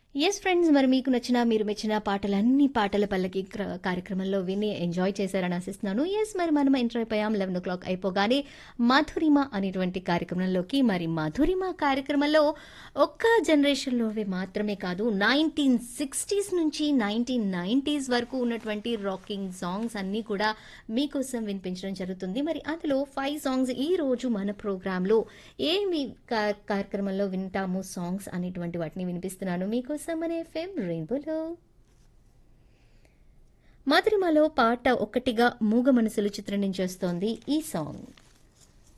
yes friends మరి మీకు నచ్చిన మీరు మెచ్చిన పాటలన్నీ పాటల పల్లకి క్ర- కార్యక్రమంలో విని ఎంజాయ్ చేశారని ఆశిస్తున్నాను ఎస్ మరి మనం ఎంటర్ అయిపోయాం లెవెన్ ఓ క్లాక్ అయిపోగానే మధురిమ అనేటువంటి కార్యక్రమంలోకి మరి మధురిమ కార్యక్రమంలో ఒక్క జనరేషన్లోవి మాత్రమే కాదు నైన్టీన్ సిక్స్టీస్ నుంచి నైన్టీన్ నైన్టీస్ వరకు ఉన్నటువంటి రాకింగ్ సాంగ్స్ అన్నీ కూడా మీకోసం వినిపించడం జరుగుతుంది మరి అందులో ఫైవ్ సాంగ్స్ ఈ రోజు మన ప్రోగ్రాంలో ఏమి కా- కార్యక్రమంలో వింటాము సాంగ్స్ అనేటువంటి వాటిని వినిపిస్తున్నాను మీకోసం మన ఎఫ్ఎం రెయిన్బోలో మధురిమలో పాట ఒక్కటిగా మూగ మనసులు చిత్రం నుంచి వస్తోంది ఈ సాంగ్